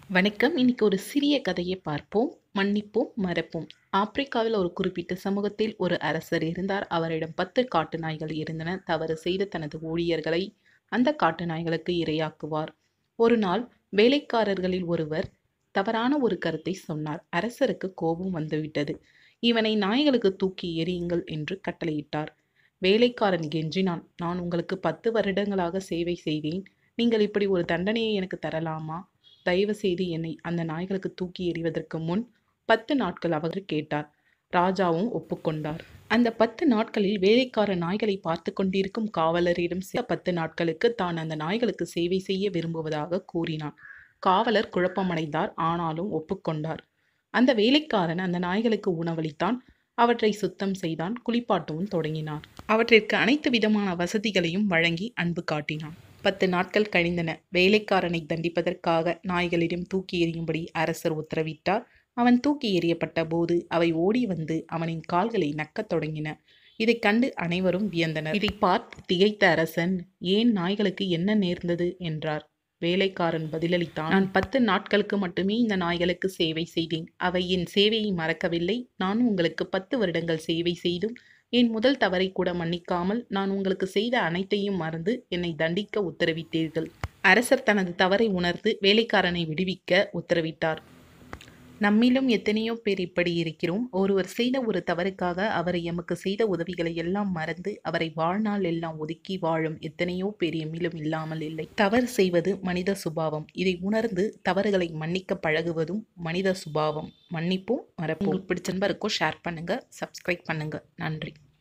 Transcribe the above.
வணக்கம் இன்னைக்கு ஒரு சிறிய கதையை பார்ப்போம் மன்னிப்போம் மறப்போம் ஆப்பிரிக்காவில் ஒரு குறிப்பிட்ட சமூகத்தில் ஒரு அரசர் இருந்தார் அவரிடம் பத்து காட்டு நாய்கள் இருந்தன தவறு செய்த தனது ஊழியர்களை அந்த காட்டு நாய்களுக்கு இரையாக்குவார் ஒரு நாள் வேலைக்காரர்களில் ஒருவர் தவறான ஒரு கருத்தை சொன்னார் அரசருக்கு கோபம் வந்துவிட்டது இவனை நாய்களுக்கு தூக்கி எறியுங்கள் என்று கட்டளையிட்டார் வேலைக்காரன் கெஞ்சினான் நான் உங்களுக்கு பத்து வருடங்களாக சேவை செய்தேன் நீங்கள் இப்படி ஒரு தண்டனையை எனக்கு தரலாமா தயவு செய்து என்னை அந்த நாய்களுக்கு தூக்கி எறிவதற்கு முன் பத்து நாட்கள் அவர் கேட்டார் ராஜாவும் ஒப்புக்கொண்டார் அந்த பத்து நாட்களில் வேலைக்கார நாய்களை பார்த்து கொண்டிருக்கும் காவலரிடம் சில பத்து நாட்களுக்கு தான் அந்த நாய்களுக்கு சேவை செய்ய விரும்புவதாக கூறினான் காவலர் குழப்பமடைந்தார் ஆனாலும் ஒப்புக்கொண்டார் அந்த வேலைக்காரன் அந்த நாய்களுக்கு உணவளித்தான் அவற்றை சுத்தம் செய்தான் குளிப்பாட்டவும் தொடங்கினார் அவற்றிற்கு அனைத்து விதமான வசதிகளையும் வழங்கி அன்பு காட்டினான் பத்து நாட்கள் கழிந்தன வேலைக்காரனை தண்டிப்பதற்காக நாய்களிடம் தூக்கி எறியும்படி அரசர் உத்தரவிட்டார் அவன் தூக்கி எறியப்பட்ட போது அவை ஓடி வந்து அவனின் கால்களை நக்கத் தொடங்கின இதைக் கண்டு அனைவரும் வியந்தனர் இதை பார்த்து திகைத்த அரசன் ஏன் நாய்களுக்கு என்ன நேர்ந்தது என்றார் வேலைக்காரன் பதிலளித்தான் நான் பத்து நாட்களுக்கு மட்டுமே இந்த நாய்களுக்கு சேவை செய்தேன் அவை என் சேவையை மறக்கவில்லை நானும் உங்களுக்கு பத்து வருடங்கள் சேவை செய்தும் என் முதல் தவறை கூட மன்னிக்காமல் நான் உங்களுக்கு செய்த அனைத்தையும் மறந்து என்னை தண்டிக்க உத்தரவிட்டீர்கள் அரசர் தனது தவறை உணர்ந்து வேலைக்காரனை விடுவிக்க உத்தரவிட்டார் நம்மிலும் எத்தனையோ பேர் இப்படி இருக்கிறோம் ஒருவர் செய்த ஒரு தவறுக்காக அவர் எமக்கு செய்த உதவிகளை எல்லாம் மறந்து அவரை வாழ்நாள் எல்லாம் ஒதுக்கி வாழும் எத்தனையோ பேர் எம்மிலும் இல்லாமல் இல்லை தவறு செய்வது மனித சுபாவம் இதை உணர்ந்து தவறுகளை மன்னிக்க பழகுவதும் மனித சுபாவம் மன்னிப்போம் மறப்போம் பிடிச்ச நண்பருக்கும் ஷேர் பண்ணுங்க சப்ஸ்கிரைப் பண்ணுங்க நன்றி